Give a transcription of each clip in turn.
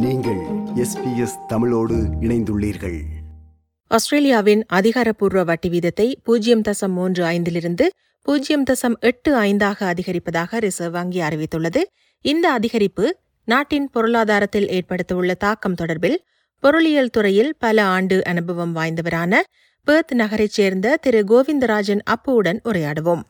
நீங்கள் எஸ்பிஎஸ் தமிழோடு இணைந்துள்ளீர்கள் ஆஸ்திரேலியாவின் அதிகாரப்பூர்வ வட்டி வீதத்தை பூஜ்ஜியம் தசம் மூன்று ஐந்திலிருந்து பூஜ்ஜியம் தசம் எட்டு ஐந்தாக அதிகரிப்பதாக ரிசர்வ் வங்கி அறிவித்துள்ளது இந்த அதிகரிப்பு நாட்டின் பொருளாதாரத்தில் ஏற்படுத்தவுள்ள தாக்கம் தொடர்பில் பொருளியல் துறையில் பல ஆண்டு அனுபவம் வாய்ந்தவரான பெர்த் நகரைச் சேர்ந்த திரு கோவிந்தராஜன் அப்புவுடன் உரையாடுவோம்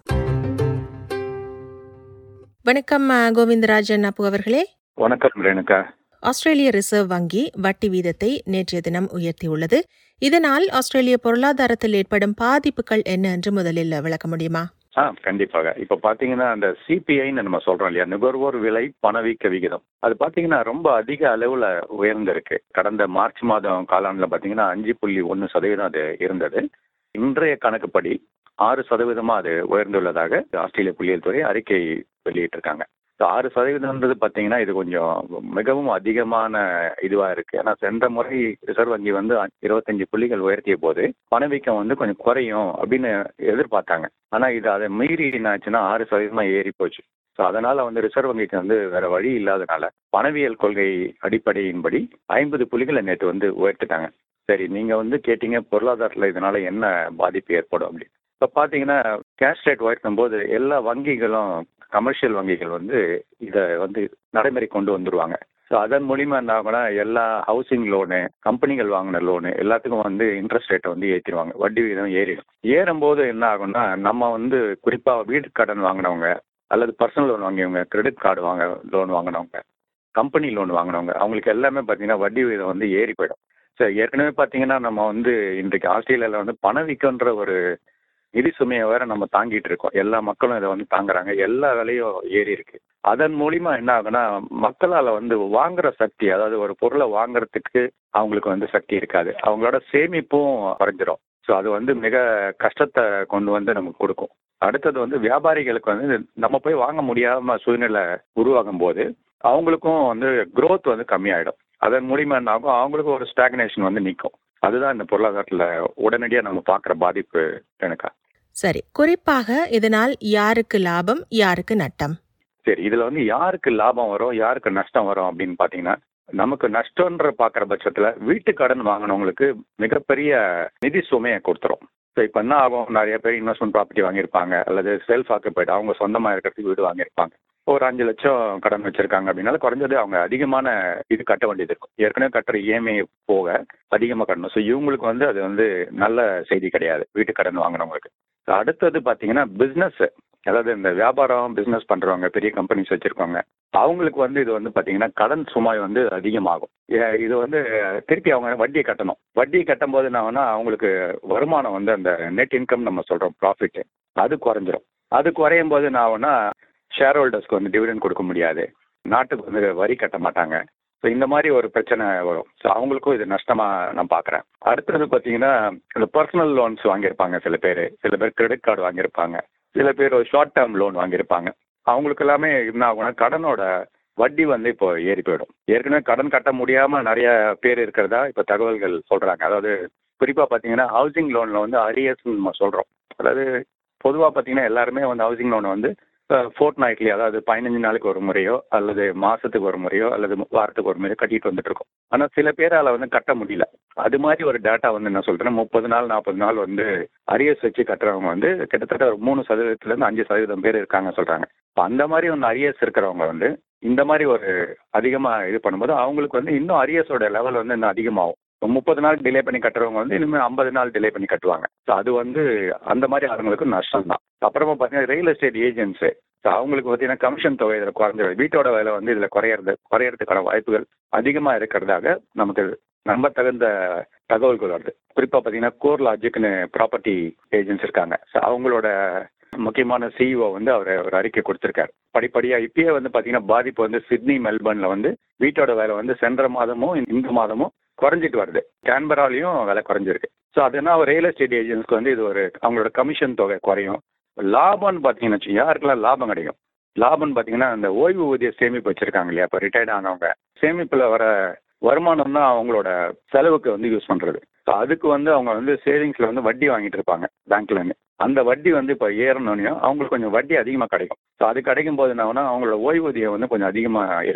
வணக்கம் அ, கோவிந்தராஜன் அப்பு அவர்களே வணக்கம் ரேணுகா ஆஸ்திரேலிய ரிசர்வ் வங்கி வட்டி வீதத்தை நேற்றைய தினம் உயர்த்தியுள்ளது இதனால் ஆஸ்திரேலிய பொருளாதாரத்தில் ஏற்படும் பாதிப்புகள் என்ன என்று முதலில் விளக்க முடியுமா ஆ கண்டிப்பாக இப்போ பார்த்தீங்கன்னா அந்த சிபிஐன்னு நம்ம சொல்றோம் இல்லையா நுகர்வோர் விலை பணவீக்க விகிதம் அது பார்த்தீங்கன்னா ரொம்ப அதிக அளவில் உயர்ந்திருக்கு கடந்த மார்ச் மாதம் காலாண்டில் பார்த்தீங்கன்னா அஞ்சு புள்ளி ஒன்று சதவீதம் அது இருந்தது இன்றைய கணக்குப்படி ஆறு சதவீதமா அது உயர்ந்துள்ளதாக ஆஸ்திரேலிய புள்ளியியல் துறை அறிக்கை வெளியிட்டிருக்காங்க ஸோ ஆறு சதவீதம்ன்றது பார்த்தீங்கன்னா இது கொஞ்சம் மிகவும் அதிகமான இதுவாக இருக்கு ஏன்னா சென்ற முறை ரிசர்வ் வங்கி வந்து இருபத்தஞ்சு புள்ளிகள் உயர்த்திய போது பணவீக்கம் வந்து கொஞ்சம் குறையும் அப்படின்னு எதிர்பார்த்தாங்க ஆனால் இது அதை மீறி என்னாச்சுன்னா ஆறு சதவீதமாக ஏறி போச்சு ஸோ அதனால வந்து ரிசர்வ் வங்கிக்கு வந்து வேற வழி இல்லாதனால பணவியல் கொள்கை அடிப்படையின்படி ஐம்பது புள்ளிகளை நேற்று வந்து உயர்த்திட்டாங்க சரி நீங்க வந்து கேட்டீங்க பொருளாதாரத்தில் இதனால என்ன பாதிப்பு ஏற்படும் அப்படின்னு இப்போ பார்த்தீங்கன்னா கேஷ் ரேட் உயர்த்தும் போது எல்லா வங்கிகளும் கமர்ஷியல் வங்கிகள் வந்து இதை வந்து நடைமுறை கொண்டு வந்துருவாங்க ஸோ அதன் மூலிமா என்ன ஆகும்னா எல்லா ஹவுசிங் லோனு கம்பெனிகள் வாங்கின லோனு எல்லாத்துக்கும் வந்து இன்ட்ரெஸ்ட் ரேட்டை வந்து ஏற்றிடுவாங்க வட்டி விகிதம் ஏறிடும் ஏறும்போது என்ன ஆகும்னா நம்ம வந்து குறிப்பாக வீட்டு கடன் வாங்கினவங்க அல்லது பர்சனல் லோன் வாங்கியவங்க கிரெடிட் கார்டு வாங்க லோன் வாங்கினவங்க கம்பெனி லோன் வாங்கினவங்க அவங்களுக்கு எல்லாமே பார்த்தீங்கன்னா வட்டி விகிதம் வந்து ஏறி போயிடும் ஸோ ஏற்கனவே பார்த்தீங்கன்னா நம்ம வந்து இன்றைக்கு ஆஸ்திரேலியாவில் வந்து பணவீக்கன்ற ஒரு நிதி சுமையை வேற நம்ம தாங்கிட்டு இருக்கோம் எல்லா மக்களும் இதை வந்து தாங்குறாங்க எல்லா விலையும் ஏறி இருக்கு அதன் மூலியமா என்ன ஆகுனா மக்களால் வந்து வாங்குற சக்தி அதாவது ஒரு பொருளை வாங்குறதுக்கு அவங்களுக்கு வந்து சக்தி இருக்காது அவங்களோட சேமிப்பும் குறைஞ்சிரும் ஸோ அது வந்து மிக கஷ்டத்தை கொண்டு வந்து நமக்கு கொடுக்கும் அடுத்தது வந்து வியாபாரிகளுக்கு வந்து நம்ம போய் வாங்க முடியாம சூழ்நிலை உருவாகும் போது அவங்களுக்கும் வந்து growth வந்து கம்மியாயிடும் அதன் மூலியமா என்ன ஆகும் அவங்களுக்கும் ஒரு ஸ்டாக்னேஷன் வந்து நிற்கும் அதுதான் இந்த பொருளாதாரத்தில் உடனடியாக நம்ம பார்க்குற பாதிப்பு எனக்கா சரி குறிப்பாக இதனால் யாருக்கு லாபம் யாருக்கு நட்டம் சரி இதுல வந்து யாருக்கு லாபம் வரும் யாருக்கு நஷ்டம் வரும் அப்படின்னு பாத்தீங்கன்னா நமக்கு நஷ்டம்ன்ற பாக்குற பட்சத்துல வீட்டு கடன் வாங்கினவங்களுக்கு மிகப்பெரிய நிதி சுமையை கொடுத்துரும் ஸோ இப்போ என்ன ஆகும் நிறைய பேர் இன்வெஸ்ட்மெண்ட் ப்ராப்பர்ட்டி வாங்கியிருப்பாங்க அல்லது செல்ஃப் ஆக்குபைட் அவங்க சொந்தமா இருக்கிறதுக்கு வீடு வாங்கியிருப்பாங்க ஒரு அஞ்சு லட்சம் கடன் வச்சிருக்காங்க அப்படின்னால குறைஞ்சது அவங்க அதிகமான இது கட்ட வேண்டியது இருக்கும் ஏற்கனவே கட்டுற இஎம்ஐ போக அதிகமாக கட்டணும் ஸோ இவங்களுக்கு வந்து அது வந்து நல்ல செய்தி கிடையாது வீட்டு கடன் வாங்கினவங்களுக்கு So அடுத்தது பார்த்தீங்கன்னா பிஸ்னஸ் அதாவது இந்த வியாபாரம் பிஸ்னஸ் பண்றவங்க பெரிய கம்பெனிஸ் வச்சிருக்கவங்க அவங்களுக்கு வந்து இது வந்து பார்த்தீங்கன்னா கடன் சுமை வந்து அதிகமாகும் ஏ- இது வந்து திருப்பி அவங்க வட்டியை கட்டணும் வட்டியை கட்டும் போது என்ன ஆகும்னா அவங்களுக்கு வருமானம் வந்து அந்த நெட் இன்கம் நம்ம சொல்றோம் ப்ராஃபிட் அது குறைஞ்சிரும் அது குறையும் போது என்ன ஆகும்னா ஷேர் ஹோல்டர்ஸ்க்கு வந்து டிவிடெண்ட் கொடுக்க முடியாது நாட்டுக்கு வந்து வரி கட்ட மாட்டாங்க ஸோ இந்த மாதிரி ஒரு பிரச்சனை வரும் ஸோ அவங்களுக்கும் இது நஷ்டமாக நான் பார்க்குறேன் அடுத்தது பார்த்தீங்கன்னா இந்த பர்சனல் லோன்ஸ் வாங்கியிருப்பாங்க சில பேர் சில பேர் கிரெடிட் கார்டு வாங்கியிருப்பாங்க சில பேர் ஒரு ஷார்ட் டேர்ம் லோன் வாங்கியிருப்பாங்க அவங்களுக்கு எல்லாமே என்ன ஆகும்னா கடனோட வட்டி வந்து இப்போ ஏறி போயிடும் ஏற்கனவே கடன் கட்ட முடியாமல் நிறைய பேர் இருக்கிறதா இப்போ தகவல்கள் சொல்கிறாங்க அதாவது குறிப்பாக பார்த்தீங்கன்னா ஹவுசிங் லோனில் வந்து அரியர்ஸ்னு நம்ம சொல்கிறோம் அதாவது பொதுவாக பார்த்தீங்கன்னா எல்லாருமே வந்து ஹவுசிங் லோனை வந்து ஃபோர்ட் நைட்லி அதாவது பதினஞ்சு நாளுக்கு ஒரு முறையோ அல்லது மாசத்துக்கு ஒரு முறையோ அல்லது வாரத்துக்கு ஒரு முறையோ கட்டிட்டு வந்துட்டு இருக்கோம் ஆனால் சில பேரால வந்து கட்ட முடியல அது மாதிரி ஒரு டேட்டா வந்து என்ன சொல்றேன்னா முப்பது நாள் நாற்பது நாள் வந்து அரியர்ஸ் வச்சு கட்டுறவங்க வந்து கிட்டத்தட்ட ஒரு மூணு சதவீதத்துலேருந்து அஞ்சு சதவீதம் பேர் இருக்காங்க சொல்றாங்க இப்போ அந்த மாதிரி ஒன்று அரியர்ஸ் இருக்கிறவங்க வந்து இந்த மாதிரி ஒரு அதிகமாக இது பண்ணும்போது அவங்களுக்கு வந்து இன்னும் அரியர்ஸோட லெவல் வந்து இன்னும் அதிகமாகும் இப்போ முப்பது நாள் டிலே பண்ணி கட்டுறவங்க வந்து இனிமேல் ஐம்பது நாள் டிலே பண்ணி கட்டுவாங்க ஸோ அது வந்து அந்த மாதிரி ஆளுங்களுக்கு நஷ்டம் தான் அப்புறமா பார்த்தீங்கன்னா ரியல் எஸ்டேட் ஏஜென்ட்ஸு ஸோ அவங்களுக்கு பார்த்தீங்கன்னா கமிஷன் தொகை இதில் குறைஞ்சிடும் வீட்டோட விலை வந்து இதில் குறையிறது குறையறதுக்கான வாய்ப்புகள் அதிகமாக இருக்கிறதாக நமக்கு நம்ப தகுந்த தகவல்கள் வருது குறிப்பாக பார்த்தீங்கன்னா கோர் லாஜிக்னு ப்ராப்பர்ட்டி ஏஜென்ட்ஸ் இருக்காங்க ஸோ அவங்களோட முக்கியமான சிஇஓ வந்து அவர் ஒரு அறிக்கை கொடுத்துருக்காரு படிப்படியாக இப்பயே வந்து பார்த்தீங்கன்னா பாதிப்பு வந்து சிட்னி மெல்பர்னில் வந்து வீட்டோட விலை வந்து சென்ற மாதமும் இந்த மாதமும் குறைஞ்சிட்டு வருது கேன்பராலையும் விலை குறைஞ்சிருக்கு ஸோ அதுனா ரியல் எஸ்டேட் ஏஜென்ட்ஸ்க்கு வந்து இது ஒரு அவங்களோட கமிஷன் தொகை குறையும் லாபம்னு பார்த்தீங்கன்னு வச்சு யாருக்கெல்லாம் லாபம் கிடைக்கும் லாபம்னு பார்த்தீங்கன்னா அந்த ஓய்வு ஊதிய சேமிப்பு வச்சிருக்காங்க இல்லையா இப்போ ரிட்டையர்ட் ஆனவங்க சேமிப்பில் வர வருமானம் தான் அவங்களோட செலவுக்கு வந்து யூஸ் பண்ணுறது ஸோ அதுக்கு வந்து அவங்க வந்து சேவிங்ஸில் வந்து வட்டி வாங்கிட்டு இருப்பாங்க பேங்க்லேருந்து அந்த வட்டி வந்து இப்போ ஏறணுனையும் அவங்களுக்கு கொஞ்சம் வட்டி அதிகமாக கிடைக்கும் ஸோ அது கிடைக்கும் போது என்ன ஆகும்னா அவங்களோட ஓய்வூதியம் வந்து கொஞ்சம் அதிகமாக இருக்கும்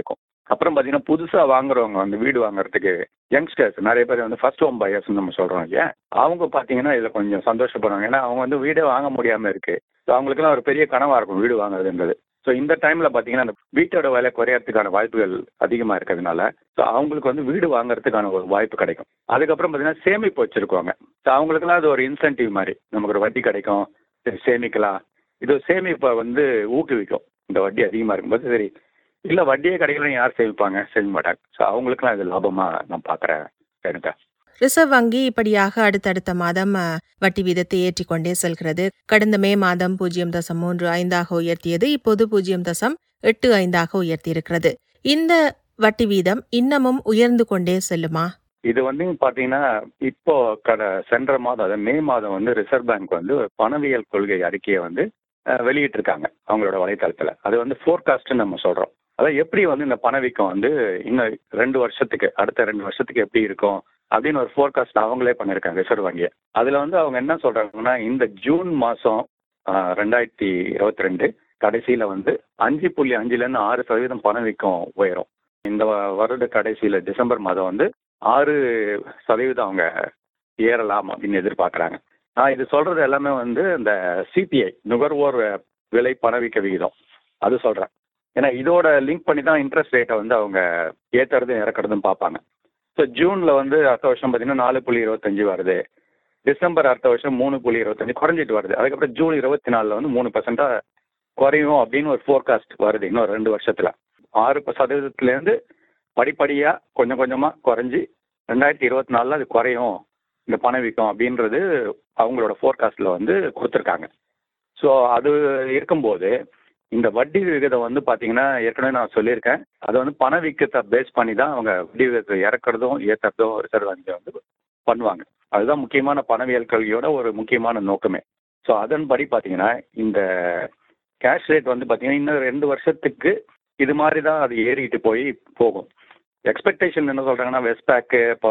அப்புறம் பார்த்தீங்கன்னா புதுசாக வாங்குறவங்க வந்து வீடு வாங்குறதுக்கு யங்ஸ்டர்ஸ் நிறைய பேர் வந்து ஃபர்ஸ்ட் ஹோம் பையர்ஸ் நம்ம சொல்கிறோம் இல்லையா அவங்க பார்த்தீங்கன்னா இதில் கொஞ்சம் சந்தோஷப்படுவாங்க ஏன்னா அவங்க வந்து வீடே வாங்க முடியாமல் இருக்கு ஸோ அவங்களுக்குலாம் ஒரு பெரிய கனவாக இருக்கும் வீடு வாங்குறதுன்றது ஸோ இந்த டைமில் பார்த்தீங்கன்னா அந்த வீட்டோட விலை குறையறதுக்கான வாய்ப்புகள் அதிகமாக இருக்கிறதுனால ஸோ அவங்களுக்கு வந்து வீடு வாங்குறதுக்கான ஒரு வாய்ப்பு கிடைக்கும் அதுக்கப்புறம் பார்த்தீங்கன்னா சேமிப்பு வச்சிருக்குவாங்க ஸோ அவங்களுக்குலாம் அது ஒரு இன்சென்டிவ் மாதிரி நமக்கு ஒரு வட்டி கிடைக்கும் சரி சேமிக்கலாம் இது சேமிப்பை வந்து ஊக்குவிக்கும் இந்த வட்டி அதிகமாக இருக்கும்போது சரி இல்லை வட்டியே கிடைக்கலன்னு யார் சேமிப்பாங்க சேமிக்க மாட்டாங்க ஸோ அவங்களுக்குலாம் இது லாபமாக நான் பார்க்குறேன் எனக்கு ரிசர்வ் வங்கி இப்படியாக அடுத்தடுத்த மாதம் அ, வட்டி வீதத்தை ஏற்றிக்கொண்டே செல்கிறது கடந்த மே மாதம் பூஜ்ஜியம் தசம் மூன்று ஐந்தாக உயர்த்தியது இப்போது பூஜ்ஜியம் தசம் எட்டு ஐந்தாக உயர்த்தியிருக்கிறது இந்த வட்டி வீதம் இன்னமும் உயர்ந்து கொண்டே செல்லுமா இது வந்து பார்த்தீங்கன்னா இப்போ கட சென்ற மாதம் அதாவது மே மாதம் வந்து ரிசர்வ் பேங்க் வந்து ஒரு பணவியல் கொள்கை அறிக்கையை வந்து அஹ், வெளியிட்டிருக்காங்க அவங்களோட வலைத்தளத்தில் அது வந்து ஃபோர்காஸ்ட்னு நம்ம சொல்கிறோம் அதாவது எப்படி வந்து இந்த பணவீக்கம் வந்து இன்னும் ரெண்டு வருஷத்துக்கு அடுத்த ரெண்டு வருஷத்துக்கு எப்படி இருக்கும் அப்படின்னு ஒரு ஃபோர்காஸ்ட் அவங்களே பண்ணியிருக்காங்க ரிசர்வ் வங்கியை அதில் வந்து அவங்க என்ன சொல்கிறாங்கன்னா இந்த ஜூன் மாதம் ரெண்டாயிரத்தி இருபத்தி ரெண்டு கடைசியில் வந்து அஞ்சு புள்ளி அஞ்சுலேருந்து ஆறு சதவீதம் பணவீக்கம் உயரும் இந்த வ- வருட கடைசியில் டிசம்பர் மாதம் வந்து ஆறு சதவீதம் அவங்க ஏறலாம் அப்படின்னு எதிர்பார்க்குறாங்க நான் இது சொல்றது எல்லாமே வந்து இந்த சிபிஐ நுகர்வோர் விலை பணவீக்க விகிதம் அது சொல்றேன் ஏன்னா இதோட லிங்க் பண்ணி தான் இன்ட்ரெஸ்ட் ரேட்டை வந்து அவங்க ஏத்துறதும் இறக்குறதும் பார்ப்பாங்க ஸோ ஜூன்ல வந்து அடுத்த வருஷம் பார்த்தீங்கன்னா நாலு புள்ளி இருபத்தஞ்சு வருது டிசம்பர் அடுத்த வருஷம் மூணு புள்ளி இருபத்தஞ்சு குறைஞ்சிட்டு வருது அதுக்கப்புறம் ஜூன் இருபத்தி நாலில் வந்து மூணு பர்சண்டா குறையும் அப்படின்னு ஒரு ஃபோர்காஸ்ட் வருது இன்னும் ரெண்டு வருஷத்துல ஆறு ப- சதவீதத்துலேருந்து படிப்படியா கொஞ்சம் கொஞ்சமா குறைஞ்சி ரெண்டாயிரத்தி இருபத்தி நாலில் அது குறையும் இந்த பணவீக்கம் அப்படின்றது அவங்களோட ஃபோர்காஸ்ட்ல வந்து கொடுத்துருக்காங்க ஸோ அது இருக்கும்போது இந்த வட்டி விகிதம் வந்து பார்த்தீங்கன்னா ஏற்கனவே நான் சொல்லியிருக்கேன் அது வந்து பணவீக்கத்தை பேஸ் பண்ணி தான் அவங்க வட்டி விகிதத்தை இறக்குறதும் ஏற்றுறதும் ரிசர்வ் வங்கி வந்து பண்ணுவாங்க அதுதான் முக்கியமான பணவியல் கல்வியோட ஒரு முக்கியமான நோக்கமே ஸோ அதன்படி பார்த்தீங்கன்னா இந்த கேஷ் ரேட் வந்து பார்த்தீங்கன்னா இன்னும் ரெண்டு வருஷத்துக்கு இது மாதிரி தான் அது ஏறிட்டு போய் போகும் எக்ஸ்பெக்டேஷன் என்ன சொல்கிறாங்கன்னா வெஸ்ட் பேக்கு இப்போ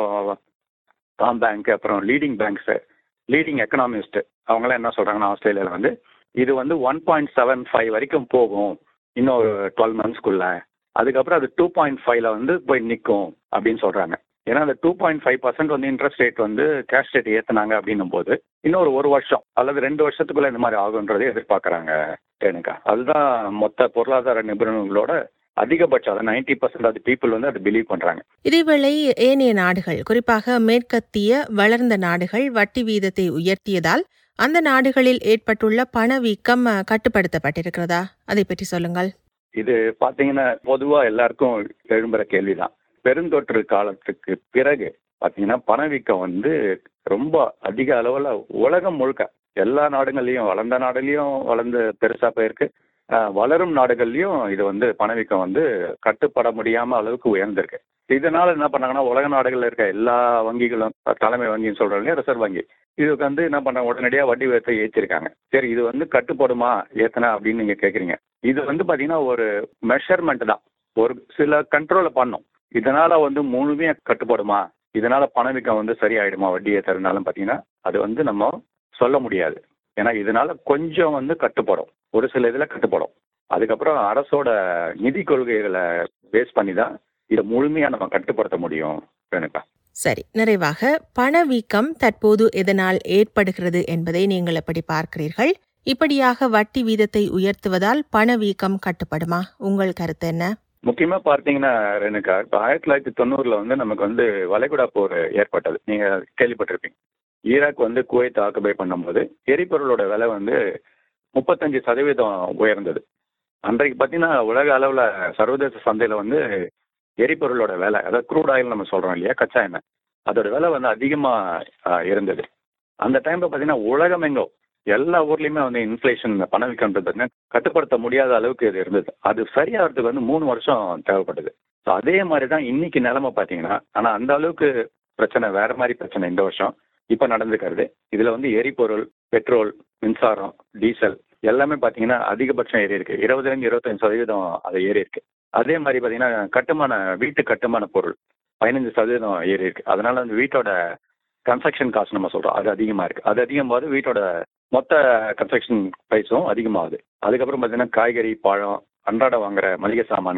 காம் பேங்க் அப்புறம் லீடிங் பேங்க்ஸு லீடிங் எக்கனாமிஸ்ட் அவங்களாம் என்ன சொல்கிறாங்கன்னா ஆஸ்திரேலியாவில் வந்து இது வந்து ஒன் பாயிண்ட் செவன் ஃபைவ் வரைக்கும் போகும் இன்னும் ஒரு டுவெல் மந்த்ஸ்க்குள்ள அதுக்கப்புறம் அது டூ பாயிண்ட் ஃபைவ்ல வந்து போய் நிற்கும் அப்படின்னு சொல்கிறாங்க ஏன்னா அந்த டூ பாயிண்ட் ஃபைவ் பர்சன்ட் வந்து இன்ட்ரெஸ்ட் ரேட் வந்து கேஷ் ரேட் ஏற்றுனாங்க அப்படின்னும் போது இன்னும் ஒரு ஒரு வருஷம் அல்லது ரெண்டு வருஷத்துக்குள்ள இந்த மாதிரி ஆகுன்றதை எதிர்பார்க்குறாங்க ரேணுகா அதுதான் மொத்த பொருளாதார நிபுணர்களோட அதிகபட்சம் அதாவது நைன்டி பர்சன்ட் அது பீப்புள் வந்து அதை பிலீவ் பண்ணுறாங்க இதேவேளை ஏனைய நாடுகள் குறிப்பாக மேற்கத்திய வளர்ந்த நாடுகள் வட்டி வீதத்தை உயர்த்தியதால் அந்த நாடுகளில் ஏற்பட்டுள்ள பணவீக்கம் அ, கட்டுப்படுத்தப்பட்டிருக்கிறதா அதை பற்றி சொல்லுங்கள் இது பார்த்தீங்கன்னா பொதுவாக எல்லாருக்கும் எழும்புற கேள்விதான் பெருந்தொற்று காலத்துக்கு பிறகு பார்த்தீங்கன்னா பணவீக்கம் வந்து ரொம்ப அதிக அளவில் உலகம் முழுக்க எல்லா நாடுகள்லையும் வளர்ந்த நாடுலையும் வளர்ந்து பெருசாக போயிருக்கு ஆஹ் வளரும் நாடுகள்லையும் இது வந்து பணவீக்கம் வந்து கட்டுப்பட முடியாம அளவுக்கு உயர்ந்திருக்கு இதனால என்ன பண்ணாங்கன்னா உலக நாடுகளில் இருக்க எல்லா வங்கிகளும் தலைமை வங்கின்னு சொல்றோம் இல்லையா ரிசர்வ் வங்கி இதுக்கு வந்து என்ன பண்ண உடனடியாக வட்டி விகிதத்தை ஏற்றிருக்காங்க சரி இது வந்து கட்டுப்படுமா ஏத்தனா அப்படின்னு நீங்க கேக்குறீங்க இது வந்து பாத்தீங்கன்னா ஒரு மெஷர்மெண்ட் தான் ஒரு சில கண்ட்ரோலை பண்ணும் இதனால வந்து முழுமையா கட்டுப்படுமா இதனால பணவீக்கம் வந்து சரியாயிடுமா வட்டி ஏத்துறதுனாலும் பாத்தீங்கன்னா அது வந்து நம்ம சொல்ல முடியாது ஏன்னா இதனால கொஞ்சம் வந்து கட்டுப்படும் ஒரு சில இதில் கட்டுப்படும் அதுக்கப்புறம் அரசோட நிதி கொள்கைகளை பேஸ் பண்ணி தான் இதை முழுமையாக நம்ம கட்டுப்படுத்த முடியும் ரேணுகா சரி நிறைவாக பணவீக்கம் தற்போது எதனால் ஏற்படுகிறது என்பதை நீங்கள் எப்படி பார்க்கிறீர்கள் இப்படியாக வட்டி வீதத்தை உயர்த்துவதால் பணவீக்கம் கட்டுப்படுமா உங்கள் கருத்து என்ன முக்கியமா பார்த்தீங்கன்னா ரேணுகா இப்போ ஆயிரத்தி தொள்ளாயிரத்தி தொண்ணூறுல வந்து நமக்கு வந்து வளைகுடா போர் ஏற்பட்டது நீங்க கேள்விப்பட்டிருப்பீங்க ஈராக் வந்து குவைத் ஆக்குபை பண்ணும்போது எரிபொருளோட விலை வந்து முப்பத்தஞ்சு சதவீதம் உயர்ந்தது அன்றைக்கு பார்த்தீங்கன்னா உலக அளவில் சர்வதேச சந்தையில் வந்து எரிபொருளோட விலை அதாவது க்ரூட் ஆயில் நம்ம சொல்கிறோம் இல்லையா கச்சா எண்ணெய் அதோட விலை வந்து அதிகமாக இருந்தது அந்த டைமில் பார்த்தீங்கன்னா உலகமெங்கோ எல்லா ஊர்லேயுமே வந்து இன்ஃப்ளேஷன் பணவீக்கம்ன்றது பார்த்தீங்கன்னா கட்டுப்படுத்த முடியாத அளவுக்கு இது இருந்தது அது சரியாகிறதுக்கு வந்து மூணு வருஷம் தேவைப்பட்டது ஸோ அதே மாதிரி தான் இன்னைக்கு நிலைமை பார்த்தீங்கன்னா ஆனால் அந்த அளவுக்கு பிரச்சனை வேற மாதிரி பிரச்சனை இந்த வருஷம் இப்போ நடந்துக்கிறது இதில் வந்து எரிபொருள் பெட்ரோல் மின்சாரம் டீசல் எல்லாமே பார்த்தீங்கன்னா அதிகபட்சம் ஏறி இருக்கு இருபதுலேருந்து இருபத்தஞ்சு சதவீதம் அது ஏறி இருக்கு அதே மாதிரி பார்த்தீங்கன்னா கட்டுமான வீட்டு கட்டுமான பொருள் பதினஞ்சு சதவீதம் ஏறி இருக்கு அதனால வந்து வீட்டோட கன்ஸ்ட்ரக்ஷன் காஸ்ட் நம்ம சொல்றோம் அது அதிகமாக இருக்கு அது அதிகமாகுது வீட்டோட மொத்த கன்ஸ்ட்ரக்ஷன் ப்ரைஸும் அதிகமாகுது அதுக்கப்புறம் பார்த்தீங்கன்னா காய்கறி பழம் அன்றாட வாங்குற மளிகை சாமான்கள்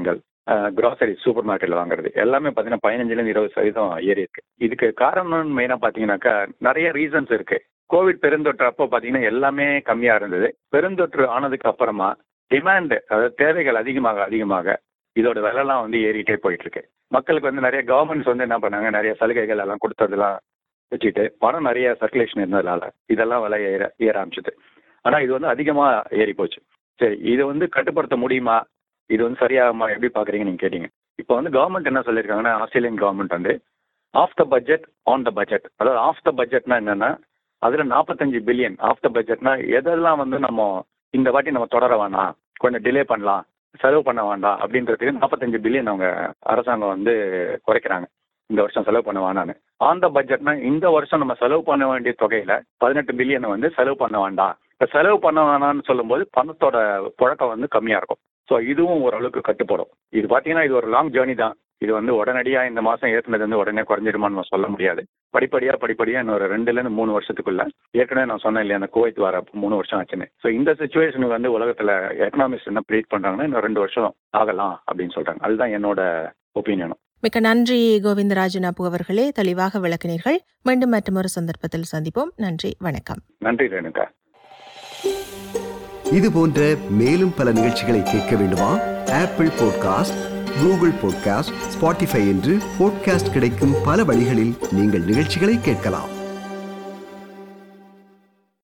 கிராசரி சூப்பர் மார்க்கெட்ல வாங்குறது எல்லாமே பார்த்தீங்கன்னா பதினஞ்சுலேருந்து இருபது சதவீதம் ஏறி இருக்கு இதுக்கு காரணம் மெயினாக பார்த்தீங்கன்னாக்கா நிறைய ரீசன்ஸ் இருக்கு கோவிட் பெருந்தொற்று அப்போ பார்த்தீங்கன்னா எல்லாமே கம்மியாக இருந்தது பெருந்தொற்று ஆனதுக்கு அப்புறமா டிமாண்ட் அதாவது தேவைகள் அதிகமாக அதிகமாக இதோட விலைலாம் வந்து ஏறிட்டே போயிட்டு இருக்கு மக்களுக்கு வந்து நிறைய கவர்மெண்ட்ஸ் வந்து என்ன பண்ணாங்க நிறைய சலுகைகள் எல்லாம் கொடுத்ததெல்லாம் வச்சுட்டு பணம் நிறைய சர்க்குலேஷன் இருந்ததுனால இதெல்லாம் விலை ஏற ஏற ஆரம்பிச்சது ஆனால் இது வந்து அதிகமாக ஏறி போச்சு சரி இதை வந்து கட்டுப்படுத்த முடியுமா இது வந்து சரியாகுமா எப்படி பார்க்குறீங்க நீங்கள் கேட்டீங்க இப்போ வந்து கவர்மெண்ட் என்ன சொல்லியிருக்காங்கன்னா ஆஸ்திரேலியன் கவர்மெண்ட் வந்து off the budget on the budget அதாவது ஆஃப் த பட்ஜெட்னா என்னன்னா அதில் நாற்பத்தஞ்சு பில்லியன் ஆஃப் த பட்ஜெட்னா எதெல்லாம் வந்து நம்ம இந்த வாட்டி நம்ம தொடர வேணாம் கொஞ்சம் டிலே பண்ணலாம் செலவு பண்ண வேண்டாம் அப்படின்றதுக்கு நாற்பத்தஞ்சு பில்லியன் அவங்க அரசாங்கம் வந்து குறைக்கிறாங்க இந்த வருஷம் செலவு பண்ண வேணான்னு ஆன் த பட்ஜெட்னா இந்த வருஷம் நம்ம செலவு பண்ண வேண்டிய தொகையில பதினெட்டு பில்லியனை வந்து செலவு பண்ண வேண்டாம் இப்போ செலவு பண்ண வேணாம்னு சொல்லும்போது பணத்தோட புழக்கம் வந்து கம்மியாக இருக்கும் ஸோ இதுவும் ஓரளவுக்கு கட்டுப்படும் இது பார்த்தீங்கன்னா இது ஒரு லாங் ஜேர்னி தான் இது வந்து உடனடியாக இந்த மாதம் ஏற்றுனது வந்து உடனே குறைஞ்சிருமான்னு நம்ம சொல்ல முடியாது படிப்படியாக படிப்படியாக இன்னொரு ரெண்டுலேருந்து மூணு வருஷத்துக்குள்ள ஏற்கனவே நான் சொன்னேன் இல்லையா அந்த கோவைத் வர மூணு வருஷம் ஆச்சுன்னு ஸோ இந்த சுச்சுவேஷனுக்கு வந்து உலகத்தில் எக்கனாமிக்ஸ் என்ன ப்ரீட் பண்ணுறாங்கன்னா இன்னும் ரெண்டு வருஷம் ஆகலாம் அப்படின்னு சொல்கிறாங்க அதுதான் என்னோட ஒப்பீனியனும் மிக்க நன்றி கோவிந்தராஜன் அப்பு அவர்களே தெளிவாக விளக்கினீர்கள் மீண்டும் மற்றொரு சந்தர்ப்பத்தில் சந்திப்போம் நன்றி வணக்கம் நன்றி ரேணுகா இது போன்ற மேலும் பல நிகழ்ச்சிகளை கேட்க வேண்டுமா Apple podcast Google podcast Spotify என்று பாட்காஸ்ட் கிடைக்கும் பல வழிகளில் நீங்கள் நிகழ்ச்சிகளை கேட்கலாம்